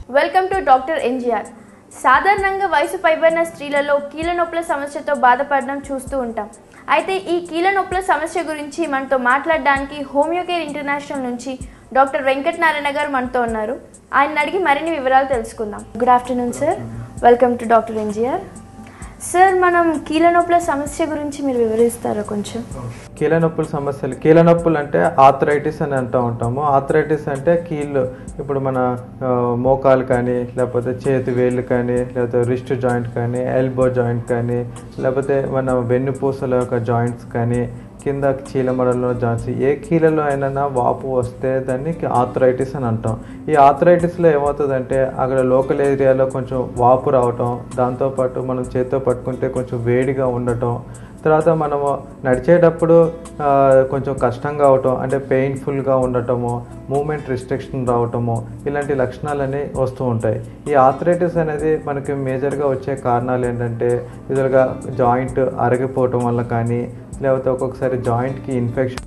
welcome to doctor NGR సాధారణంగా వయసు పైబడిన స్త్రీలలో కీళ్ళ నొప్పుల సమస్యతో బాధపడడం చూస్తూ ఉంటాం అయితే ఈ కీళ్ళ నొప్పుల సమస్య గురించి మనతో మాట్లాడడానికి హోమియోకేర్ ఇంటర్నేషనల్ నుంచి డాక్టర్ వెంకట నారాయణ గారు మనతో ఉన్నారు ఆయన అడిగి మరిన్ని వివరాలు తెలుసుకుందాం good afternoon sir welcome to doctor NGR sir మనం కీళ్ళ నొప్పుల సమస్య గురించి మీరు వివరిస్తారా కొంచెం కీళ్ళ నొప్పుల సమస్యలు కీళ్ళ నొప్పులు అంటే ఆథరైటిస్ అని అంటూ ఉంటాము ఆథరైటిస్ అంటే కీళ్ళు ఇప్పుడు మన ఆ, మోకాలు కానీ లేకపోతే చేతి వేళ్ళు కానీ లేకపోతే రిస్ట్ జాయింట్ కానీ ఎల్బో జాయింట్ కానీ లేకపోతే మన వెన్నుపూసల యొక్క జాయింట్స్ కానీ కింద చీలమడలో జాయింట్స్ ఏ కీళ్ళలో అయినా వాపు వస్తే దాన్ని ఆథరైటిస్ అని అంటాం ఈ ఆథరైటిస్లో ఏమవుతుందంటే అక్కడ లోకల్ ఏరియాలో కొంచెం వాపు రావటం దాంతోపాటు మనం చేత్తో పట్టుకుంటే కొంచెం వేడిగా ఉండటం తర్వాత మనము నడిచేటప్పుడు ఆ, కొంచెం కష్టంగా అవటం అంటే పెయిన్ఫుల్గా ఉండటము మూమెంట్ రిస్ట్రిక్షన్ రావటము ఇలాంటి లక్షణాలన్నీ వస్తూ ఉంటాయి ఈ ఆథరైటిస్ అనేది మనకి మేజర్గా వచ్చే కారణాలు ఏంటంటే ఇదిగా జాయింట్ అరిగిపోవటం వల్ల కానీ లేకపోతే ఒక్కొక్కసారి జాయింట్కి ఇన్ఫెక్షన్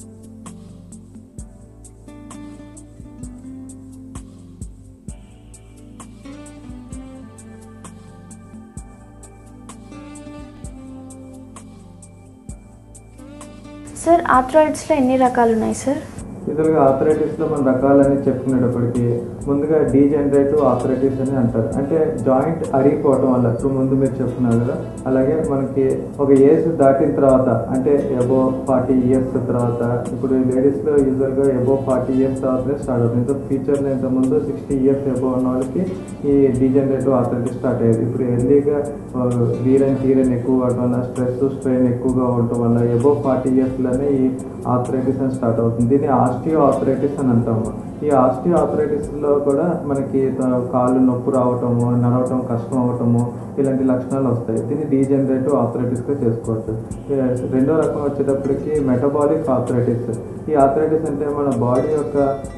సార్ ఆథ్రాయిడ్స్లో ఎన్ని రకాలు ఉన్నాయి సార్ ఇతరుగా ఆథరైటిస్లో మన రకాలని చెప్పుకునేటప్పటికి ముందుగా డీజనరేటివ్ ఆథరైటిస్ అని అంటారు అంటే జాయింట్ అరిగిపోవటం వల్ల ఇప్పుడు ముందు మీరు చెప్పుకున్నారు కదా అలాగే మనకి ఒక ఏజ్ దాటిన తర్వాత అంటే ఎబో ఫార్టీ ఇయర్స్ తర్వాత ఇప్పుడు లేడీస్లో యూజువల్గా ఎబో ఫార్టీ ఇయర్స్ తర్వాతనే స్టార్ట్ అవుతుంది ఇంత ఫ్యూచర్లో ఇంత ముందు సిక్స్టీ ఇయర్స్ ఎబో ఉన్న వాళ్ళకి ఈ డీజనరేటివ్ ఆథరైటిస్ స్టార్ట్ అయ్యేది ఇప్పుడు ఎర్లీగా వీరన్ తీరన్ ఎక్కువ అవడం వల్ల స్ట్రెస్ స్ట్రెయిన్ ఎక్కువగా ఉండటం వల్ల ఎబో ఫార్టీ ఇయర్స్లోనే ఈ ఆథరైటిస్ అని స్టార్ట్ అవుతుంది దీన్ని ఆస్టియో ఆథరైటిస్ అని అంటాము ఈ ఆస్టియో ఆథరైటిస్లో కూడా మనకి త- కాళ్ళు నొప్పి రావటము నడవటం కష్టం అవటము ఇలాంటి లక్షణాలు వస్తాయి దీన్ని డీజనరేటివ్ ఆథరైటిస్గా చేసుకోవచ్చు ఏ, రెండో రకం వచ్చేటప్పటికి మెటబాలిక్ ఆథరైటిస్ ఈ ఆథరైటిస్ అంటే మన బాడీ యొక్క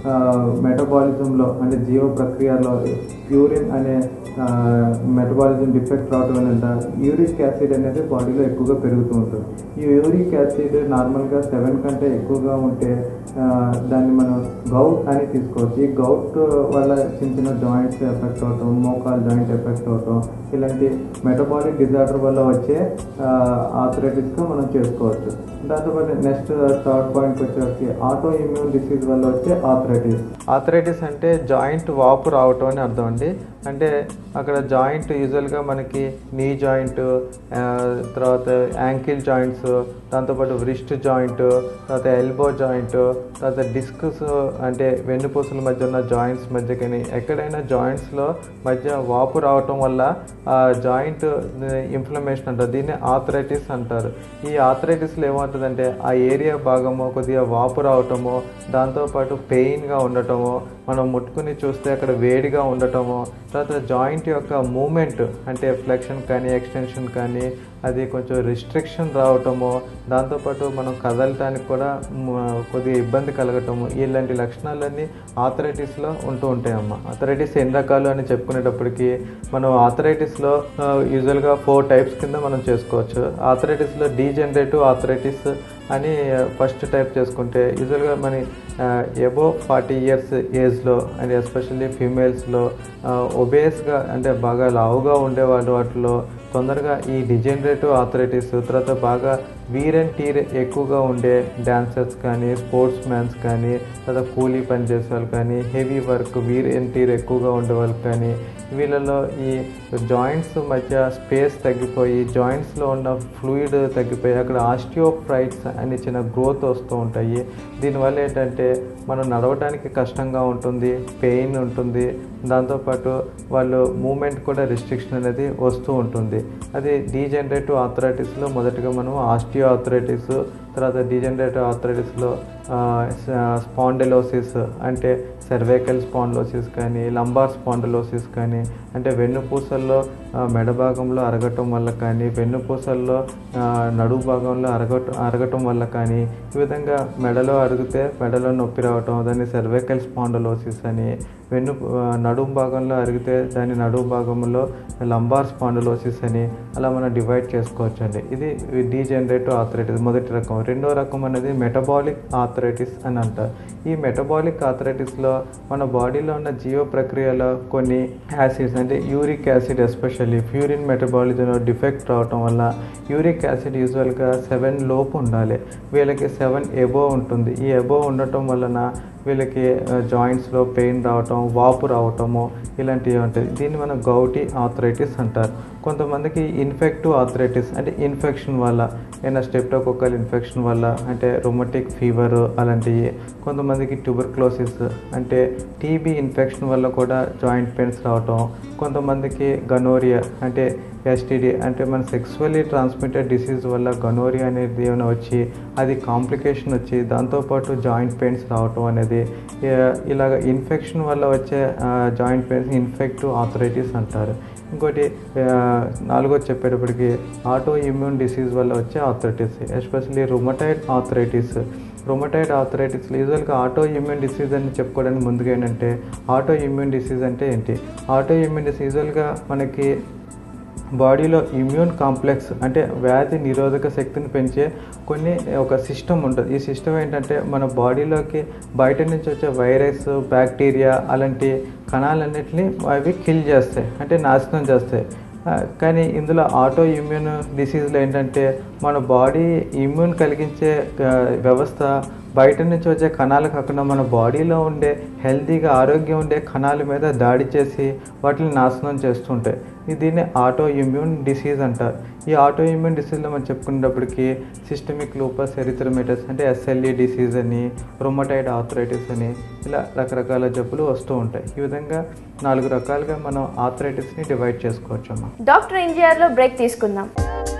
మెటబాలిజంలో అంటే జీవ ప్రక్రియలో ప్యూరిన్ అనే మెటబాలిజం డిఫెక్ట్ రావడం వల్ల యూరిక్ యాసిడ్ అనేది బాడీలో ఎక్కువగా పెరుగుతూ ఉంటుంది ఈ యూరిక్ యాసిడ్ నార్మల్గా సెవెన్ కంటే ఎక్కువగా ఉంటే ఆ, దాన్ని మనం గౌట్ అని తీసుకోవచ్చు ఈ గౌట్ వల్ల చిన్న చిన్న జాయింట్స్ ఎఫెక్ట్ అవటం మోకాల్ జాయింట్ ఎఫెక్ట్ అవటం ఇలాంటి మెటబాలిక్ డిజార్డర్ వల్ల వచ్చే ఆథరైటిస్గా మనం చేసుకోవచ్చు దాంతోపాటు నెక్స్ట్ థర్డ్ పాయింట్ వచ్చేసి ఆటో ఇమ్యూన్ డిసీజ్ వల్ల వచ్చే ఆథరైటిస్ ఆథరైటిస్ అంటే జాయింట్ వాపు రావటం అని అర్థం అండి అంటే అక్కడ జాయింట్ యూజువల్గా మనకి నీ జాయింట్ తర్వాత యాంకిల్ జాయింట్స్ దాంతోపాటు వ్రిస్ట్ జాయింట్ తర్వాత ఎల్బో జాయింట్ తర్వాత డిస్క్స్ అంటే వెన్నుపూసల మధ్య ఉన్న జాయింట్స్ మధ్య కానీ ఎక్కడైనా జాయింట్స్లో మధ్య వాపు రావటం వల్ల ఆ జాయింట్ ఇన్ఫ్లమేషన్ అంటారు దీన్ని ఆథరైటిస్ అంటారు ఈ ఆథరైటిస్లో ఏమవుతుందంటే ఆ ఏరియా భాగము కొద్దిగా వాపు రావటము దాంతోపాటు పెయిన్గా ఉండటము మనం ముట్టుకుని చూస్తే అక్కడ వేడిగా ఉండటము తర్వాత జాయింట్ యొక్క మూమెంట్ అంటే ఫ్లెక్షన్ కానీ ఎక్స్టెన్షన్ కానీ అది కొంచెం రిస్ట్రిక్షన్ రావటము దాంతోపాటు మనం కదలటానికి కూడా మ్, కొద్దిగా ఇబ్బంది కలగటము ఇలాంటి లక్షణాలన్నీ ఆథరైటిస్లో ఉంటూ ఉంటాయమ్మ ఆథరైటిస్ ఎన్ని రకాలు అని చెప్పుకునేటప్పటికి మనం ఆథరైటిస్లో యూజువల్గా ఫోర్ టైప్స్ కింద మనం చేసుకోవచ్చు ఆథరైటిస్లో డీజనరేటివ్ ఆథరైటిస్ అని ఫస్ట్ టైప్ చేసుకుంటే యూజువల్గా మన ఎబో ఫార్టీ ఇయర్స్ ఏజ్లో అండ్ ఎస్పెషల్లీ ఫీమేల్స్లో ఒబేస్గా అంటే బాగా లావుగా ఉండేవాళ్ళు వాటిలో తొందరగా ఈ డిజనరేటివ్ ఆథరైటిస్ తర్వాత బాగా వీర్ అండ్ టీర్ ఎక్కువగా ఉండే డాన్సర్స్ కానీ స్పోర్ట్స్ మ్యాన్స్ కానీ తర్వాత కూలీ పని చేసే వాళ్ళు కానీ heavy work wear and tear ఎక్కువగా ఉండే వాళ్ళు కానీ వీళ్ళలో ఈ జాయింట్స్ మధ్య స్పేస్ తగ్గిపోయి జాయింట్స్లో ఉన్న ఫ్లూయిడ్ తగ్గిపోయి అక్కడ ఆస్టియోఫ్రైట్స్ అనే చిన్న గ్రోత్ వస్తూ ఉంటాయి దీనివల్ల ఏంటంటే మనం నడవడానికి కష్టంగా ఉంటుంది పెయిన్ ఉంటుంది దాంతోపాటు వాళ్ళు మూమెంట్ కూడా రిస్ట్రిక్షన్ అనేది వస్తూ ఉంటుంది అది డీజనరేటివ్ ఆథరైటిస్లో మొదటగా మనం ఆస్టియో ఆథరైటిస్ తర్వాత డీజనరేటివ్ ఆథరైటిస్లో స్పాండిలోసిస్ అంటే సెర్వైకల్ స్పాండిలోసిస్ కానీ లంబార్ స్పాండిలోసిస్ కానీ అంటే వెన్నుపూసల్లో ఆ, మెడ భాగంలో అరగటం వల్ల కానీ వెన్నుపూసల్లో ఆ, నడుము భాగంలో అరగట అరగటం వల్ల కానీ ఈ విధంగా మెడలో అరిగితే మెడలో నొప్పి రావటం దాన్ని సెర్వైకల్ స్పాండిలోసిస్ అని వెన్ను ఆ, నడుము భాగంలో అరిగితే దాని నడుము భాగంలో లంబార్ స్పాండిలోసిస్ అని అలా మనం డివైడ్ చేసుకోవచ్చు అండి ఇది డీజనరేటివ్ ఆథరైటిస్ మొదటి రకం రెండో రకం అనేది మెటబాలిక్ ఆథరైటిస్ అని అంటారు ఈ మెటబాలిక్ ఆథరైటిస్లో మన బాడీలో ఉన్న జీవ ప్రక్రియలో కొన్ని యాసిడ్స్ అంటే యూరిక్ యాసిడ్ ఎస్పెషల్లీ ఫ్యూరిన్ మెటబాలిజంలో డిఫెక్ట్ రావటం వల్ల యూరిక్ యాసిడ్ యూజువల్గా సెవెన్ లోపు ఉండాలి వీళ్ళకి సెవెన్ ఎబో ఉంటుంది ఈ ఎబో ఉండటం వలన వీళ్ళకి జాయింట్స్లో పెయిన్ రావటం వాపు రావటము ఇలాంటివి ఉంటుంది దీన్ని మనం గౌటీ ఆథరైటిస్ అంటారు కొంతమందికి ఇన్ఫెక్టివ్ ఆథరైటిస్ అంటే ఇన్ఫెక్షన్ వల్ల ఏమైనా స్టెప్టోకొక్కల్ ఇన్ఫెక్షన్ వల్ల అంటే రొమటిక్ ఫీవర్ అలాంటివి కొంతమందికి ట్యూబర్క్లోసిస్ అంటే టీబీ ఇన్ఫెక్షన్ వల్ల కూడా జాయింట్ పెయిన్స్ రావటం కొంతమందికి గనోరియా అంటే ఎస్టీడీ అంటే మన సెక్సువల్లీ ట్రాన్స్మిటెడ్ డిసీజ్ వల్ల గనోరియా అనేది ఏమైనా వచ్చి అది కాంప్లికేషన్ వచ్చి దాంతోపాటు జాయింట్ పెయిన్స్ రావటం అనేది ఏ- ఇలాగ ఇన్ఫెక్షన్ వల్ల వచ్చే జాయింట్ పెయిన్స్ ఇన్ఫెక్టివ్ ఆథరైటిస్ అంటారు ఇంకోటి ఆ, నాలుగోది చెప్పేటప్పటికి ఆటో ఇమ్యూన్ డిసీజ్ వల్ల వచ్చే arthritis especially rheumatoid arthritis rheumatoid arthritis యూజువల్గా ఆటో ఇమ్యూన్ డిసీజ్ అని చెప్పుకోవడానికి ముందుగా ఏంటంటే ఆటో ఇమ్యూన్ డిసీజ్ అంటే ఏంటి ఆటో ఇమ్యూన్ డిసీజ్ యూజువల్గా మనకి బాడీలో ఇమ్యూన్ కాంప్లెక్స్ అంటే వ్యాధి నిరోధక శక్తిని పెంచే కొన్ని ఒక సిస్టమ్ ఉంటుంది ఈ సిస్టమ్ ఏంటంటే మన బాడీలోకి బయట నుంచి వచ్చే వైరస్ బ్యాక్టీరియా అలాంటి కణాలన్నింటినీ అవి కిల్ చేస్తాయి అంటే నాశనం చేస్తాయి ఆ, కానీ ఇందులో ఆటో ఇమ్యూన్ డిసీజ్లో ఏంటంటే మన బాడీ ఇమ్యూన్ కలిగించే ఆ, వ్యవస్థ బయట నుంచి వచ్చే కణాలు కాకుండా మన బాడీలో ఉండే హెల్తీగా ఆరోగ్యం ఉండే కణాల మీద దాడి చేసి వాటిని నాశనం చేస్తుంటాయి ఇది దీన్ని ఆటో ఇమ్యూన్ డిసీజ్ అంటారు ఈ ఆటో ఇమ్యూన్ డిసీజ్లో మనం చెప్పుకునేటప్పటికి సిస్టమిక్ లూపస్ ఎరిథ్రమెటస్ అంటే ఎస్ఎల్ఈ డిసీజ్ అని రొమటైడ్ ఆథరైటిస్ అని ఇలా రకరకాల జబ్బులు వస్తూ ఉంటాయి ఈ విధంగా నాలుగు రకాలుగా మనం ఆథరైటిస్ని డివైడ్ చేసుకోవచ్చు అమ్మా డాక్టర్ ఎన్జిఆర్లో బ్రేక్ తీసుకుందాం